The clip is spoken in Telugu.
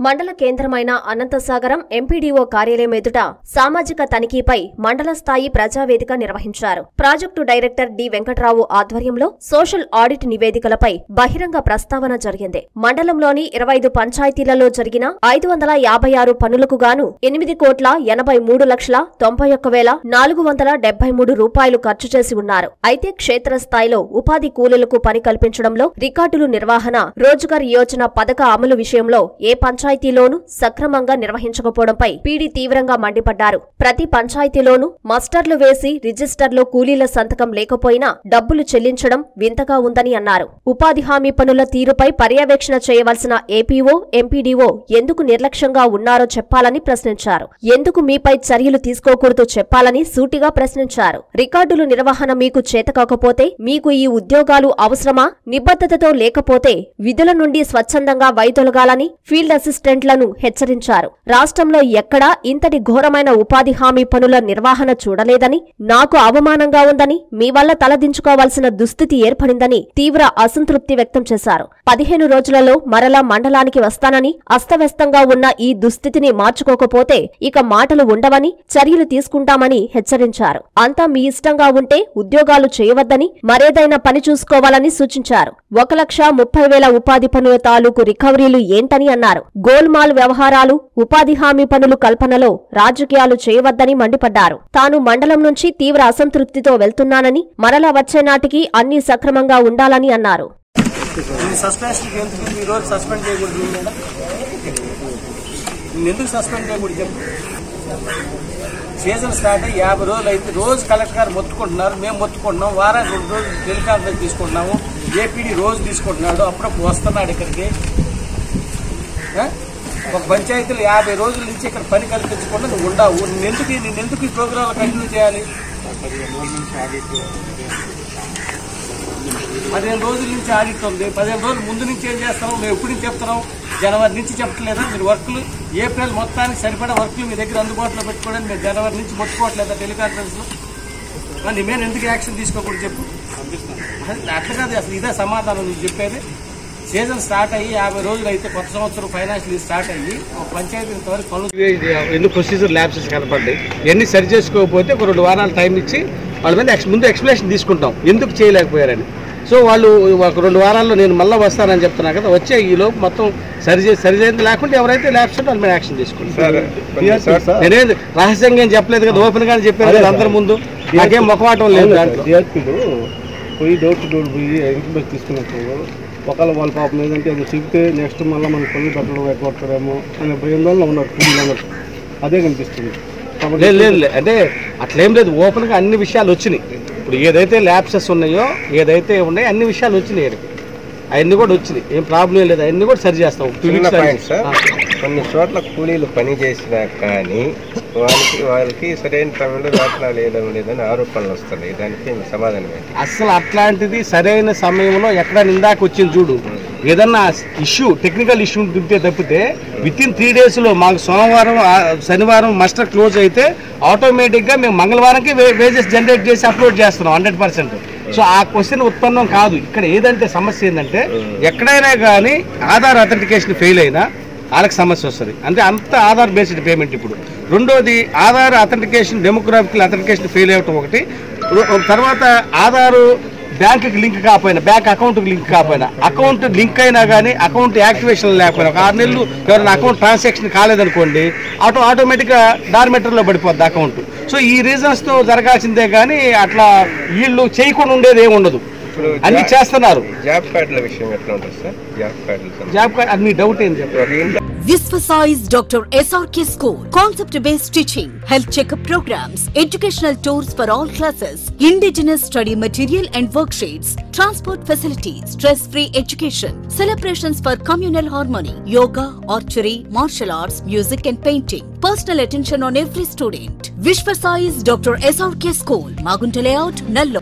మండల కేంద్రమైన అనంతసాగరం ఎంపీడీఓ కార్యాలయం ఎదుట సామాజిక తనిఖీపై మండల స్థాయి ప్రజావేదిక నిర్వహించారు ప్రాజెక్టు డైరెక్టర్ డి వెంకట్రావు ఆధ్వర్యంలో సోషల్ ఆడిట్ నివేదికలపై బహిరంగ ప్రస్తావన జరిగింది మండలంలోని ఇరవై ఐదు పంచాయతీలలో జరిగిన ఐదు వందల యాభై ఆరు పనులకు గాను ఎనిమిది కోట్ల ఎనభై మూడు లక్షల తొంభై ఒక్క వేల నాలుగు వందల డెబ్బై మూడు రూపాయలు ఖర్చు చేసి ఉన్నారు అయితే క్షేత్రస్థాయిలో ఉపాధి కూలీలకు పని కల్పించడంలో రికార్డులు నిర్వహణ రోజ్గార్ యోజన పథక అమలు విషయంలో ఏ పంచాయతీలోనూ సక్రమంగా నిర్వహించకపోవడంపై పీడీ తీవ్రంగా మండిపడ్డారు ప్రతి పంచాయతీలోనూ మస్టర్లు వేసి రిజిస్టర్లో కూలీల సంతకం లేకపోయినా డబ్బులు చెల్లించడం వింతగా ఉందని అన్నారు ఉపాధి హామీ పనుల తీరుపై పర్యవేక్షణ చేయవలసిన ఏపీఓ ఎంపీడీఓ ఎందుకు నిర్లక్ష్యంగా ఉన్నారో చెప్పాలని ప్రశ్నించారు ఎందుకు మీపై చర్యలు తీసుకోకూడదో చెప్పాలని సూటిగా ప్రశ్నించారు రికార్డులు నిర్వహణ మీకు చేతకాకపోతే మీకు ఈ ఉద్యోగాలు అవసరమా నిబద్ధతతో లేకపోతే విధుల నుండి స్వచ్ఛందంగా వైదొలగాలని ఫీల్డ్ అసిస్టెంట్లను హెచ్చరించారు రాష్ట్రంలో ఎక్కడా ఇంతటి ఘోరమైన ఉపాధి హామీ పనుల నిర్వహణ చూడలేదని నాకు అవమానంగా ఉందని మీ వల్ల తలదించుకోవాల్సిన దుస్థితి ఏర్పడిందని తీవ్ర అసంతృప్తి వ్యక్తం చేశారు పదిహేను రోజులలో మరలా మండలానికి వస్తానని అస్తవ్యస్తంగా ఉన్న ఈ దుస్థితిని మార్చుకోకపోతే ఇక మాటలు ఉండవని చర్యలు తీసుకుంటామని హెచ్చరించారు అంతా మీ ఇష్టంగా ఉంటే ఉద్యోగాలు చేయవద్దని మరేదైనా పని చూసుకోవాలని సూచించారు ఒక లక్ష ముప్పై వేల ఉపాధి పనుల తాలూకు రికవరీలు ఏంటని అన్నారు గోల్మాల్ వ్యవహారాలు ఉపాధి హామీ పనులు కల్పనలో రాజకీయాలు చేయవద్దని మండిపడ్డారు తాను మండలం నుంచి తీవ్ర అసంతృప్తితో వెళ్తున్నానని మరలా వచ్చే నాటికి అన్ని సక్రమంగా ఉండాలని అన్నారు ఈ సస్పెన్షన్ ఎందుకు ఈ రోజు సస్పెండ్ చేయకూడదు ఈ నెల? నిన్ను ఎందుకు సస్పెండ్ చేయకూడదు చెప్పు సీజన్ స్టార్ట్ అయ్యి యాభై రోజులు అయితే రోజు కలెక్టర్ గారు మొత్తుకుంటున్నారు మేము మొత్తుకుంటున్నాం వారానికి రెండు రోజులు టెలికాన్ఫరెన్స్ తీసుకుంటున్నాము ఏపీడీ రోజు తీసుకుంటున్నాడు అప్పుడప్పుడు వస్తున్నాడు ఇక్కడికి ఆ? ఒక పంచాయతీలు యాభై రోజుల నుంచి ఇక్కడ పని కల్పించకుండా నువ్వు ఉండవు నిన్నెందుకు నిన్నెందుకు ఈ ప్రోగ్రాంలు కంటిన్యూ చేయాలి పదిహేను రోజుల నుంచి ఆడిట్ ఉంది పదిహేను రోజుల ముందు నుంచి ఏం చేస్తాం మేము ఎప్పటి నుంచి చెప్తున్నాం జనవరి నుంచి చెప్పట్లేదా మీరు వర్క్లు ఏప్రిల్ మొత్తానికి సరిపడా వర్క్లు మీ దగ్గర అందుబాటులో పెట్టుకోవడానికి మీరు జనవరి నుంచి మొత్తుకోవట్లేదా టెలికాన్ఫరెన్స్ లో మరి మేము ఎందుకు యాక్షన్ తీసుకోకూడదు చెప్పు అసలు అట్లా కాదు అసలు ఇదే సమాధానం నువ్వు చెప్పేది సీజన్ స్టార్ట్ అయ్యి యాభై రోజులు అయితే కొత్త సంవత్సరం ఫైనాన్షియల్ స్టార్ట్ అయ్యి ఒక పంచాయతీ ఇంతవరకు పనులు ఎన్ని ప్రొసీజర్ ల్యాబ్సెస్ కనపడ్డాయి ఎన్ని సరి చేసుకోకపోతే ఒక రెండు వారాలు టైం ఇచ్చి వాళ్ళ మీద ఎక్స్- ముందు ఎక్స్ప్లెనేషన్ తీసుకుంటాం ఎందుకు చేయలేకపోయారని సో వాళ్ళు ఒక రెండు వారాల్లో నేను మళ్ళీ వస్తానని చెప్తున్నా కదా వచ్చే ఈలోపు మొత్తం సరి చేసి సరి చేయండి లేకుంటే ఎవరైతే ల్యాబ్స్ ఉంటే వాళ్ళ మీద యాక్షన్ తీసుకుంటాం నేనేది రహస్యంగా ఏం చెప్పలేదు కదా ఓపెన్ గానే చెప్పాను కదా అందరి ముందు నాకేం ముఖమాటం లేదు దాంట్లో డిఆర్పీలు పోయి డోర్ టు డోర్ పోయి ఇన్ఫర్మేషన్ తీసుకున్నప్పుడు ఒకవేళ వాళ్ళ పాపం ఏదంటే అది చెబితే నెక్స్ట్ మళ్ళీ మన పనులు పెట్టడం ఎగ్గొడతారేమో అనే భయంలో ఉన్నారు కూలీలు అందరూ అదే కనిపిస్తుంది కాబట్టి లేదు లేదు లేదు. అంటే అట్లేం లేదు ఓపెన్గా అన్ని విషయాలు వచ్చినాయి ఇప్పుడు ఏదైతే ల్యాబ్సెస్ ఉన్నాయో ఏదైతే ఉన్నాయో అన్ని విషయాలు వచ్చినాయి ఈయనకి. అవన్నీ కూడా వచ్చినాయి ఏం ప్రాబ్లం లేదు అవన్నీ కూడా సరి చేస్తాం టూ చిన్న వీక్స్ పాయింట్ సార్ కొన్ని చోట్ల కూలీలు పని చేసినా కానీ వాళ్ళకి వాళ్ళకి సరైన సమయంలో వేతనాలు వేయడం లేదని ఆరోపణలు వస్తున్నాయి దానికి మీ సమాధానం ఏంటి అసలు అట్లాంటిది సరైన సమయంలో ఎక్కడ నిందాక వచ్చింది చూడు ఏదన్నా ఇష్యూ టెక్నికల్ ఇష్యూ ఉంటే తప్పితే విత్ ఇన్ త్రీ డేస్లో మాకు సోమవారం ఆ, శనివారం మస్టర్ క్లోజ్ అయితే ఆటోమేటిక్గా మేము మంగళవారంకి వేజెస్ జనరేట్ చేసి అప్లోడ్ చేస్తున్నాం hundred percent so uh question ఉత్పన్నం కాదు ఇక్కడ ఏదంటే సమస్య ఏంటంటే ఎక్కడైనా కానీ ఆధార్ అథెంటికేషన్ ఫెయిల్ అయినా వాళ్ళకి సమస్య వస్తుంది అంటే అంత ఆధార్ బేస్డ్ పేమెంట్ ఇప్పుడు రెండోది Aadhaar authentication demographical authentication fail అవ్వటం ఒకటి రు- తర్వాత ఆధారు బ్యాంకుకి లింక్ కాకపోయినా బ్యాంక్ అకౌంట్కి లింక్ కాకపోయినా అకౌంట్ లింక్ అయినా కానీ అకౌంట్ యాక్టివేషన్ లేకపోయినా ఒక ఆరు నెలలు ఎవరైనా అకౌంట్ ట్రాన్సాక్షన్ కాలేదనుకోండి ఆటో ఆటోమేటిక్గా డార్మెటర్లో పడిపోద్ది అకౌంట్ సో ఈ రీజన్స్తో జరగాల్సిందే కానీ అట్లా వీళ్ళు చేయకుండా ఉండేది ఏమి ఉండదు ఇప్పుడు అన్ని జా- చేస్తున్నారు జాబ్ కార్డుల విషయం ఎట్లా ఉంటుంది సార్ జాబ్ కార్డులు జాబ్ కార్డ్ అది మీ డౌట్ ఏం చెప్పారు ఒక ఇంట్లో Visvasize Dr. SRK School. Concept based teaching, health checkup programs, educational tours for all classes, indigenous study material and worksheets, transport facilities, stress free education, celebrations for communal harmony, yoga, archery, martial arts, music and painting. Personal attention on every student. Visvasize Dr. SRK School, Magunta Layout, Nallo.